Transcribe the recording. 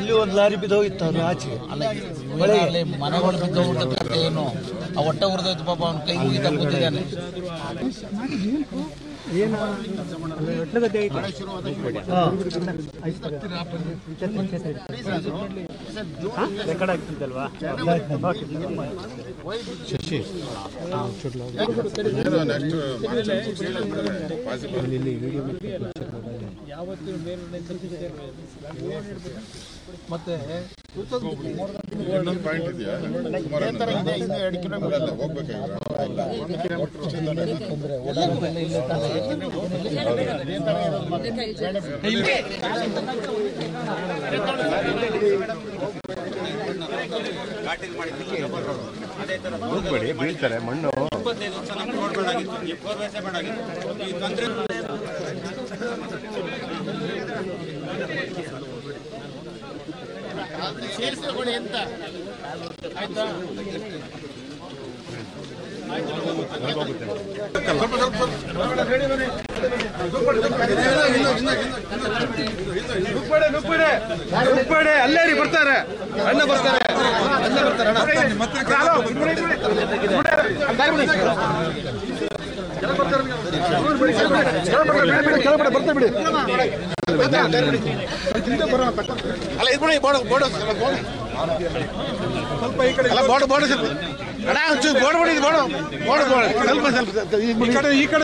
ಇಲ್ಲಿ ಒಂದು ಲಾರಿ ಬಿದ್ದೋಗಿತ್ತು ಅವ್ರು ಆಚೆ ಅಲ್ಲ ಅಲ್ಲಿ ಮನೆಗಳು ಬಿದ್ದೋಗ್ಬಿಟ್ಟ ಕತೆ ಏನು ಆ ಹೊಟ್ಟೆ ಉರಿದೋಯ್ತು ಪಾಪ ಅವ್ನ ಕೈ ಮುಗಿತ ಕೂತಿದ್ದಾನೆ ಮತ್ತೆ ಇನ್ನೊಂದು ಪಾಯಿಂಟ್ ಇದೆಯಾ ಅಲ್ಲ ಹೋಗ್ಬೇಕಾಗಿಲ್ಲ ತೊಂದ್ರೆ ಓಡಾಡೋದೆಲ್ಲ ಇಲ್ಲೇ ತಾನೇ ಹೋಗ್ಬೇಡಿ ಬೀಳ್ತಾರೆ ಮಣ್ಣು ನುಗ್ಬೇಡಿ ನುಗ್ಬೇಡಿ ನುಗ್ಬೇಡಿ ಅಲ್ಲೇ ರೀ ಬರ್ತಾರೆ ಅಣ್ಣ ಬರ್ತಾರೆ ಅಣ್ಣ ಬರ್ತಾರೆ ಅಣ್ಣ ಬರ್ತಾರೆ ಬಿಡಿ ಅಲ್ಲ ಇದು ಬಿಡಿ ಬೋರ್ಡ್ ಬೋರ್ಡ್ ಸ್ವಲ್ಪ ಈ ಕಡೆ ಅಲ್ಲ ಬೋರ್ಡ್ ಬೋರ್ಡ್ ಸ್ವಲ್ಪ ಅಣ್ಣ ಒಂಚೂರು ಬೋರ್ಡ್ ಬಿಡಿ ಬೋರ್ಡ್ ಬೋರ್ಡ್ ಬೋರ್ಡ್ ಸ್ವಲ್ಪ ಸ್ವಲ್ಪ ಈ ಈ ಕಡೆ ಈ ಕಡೆ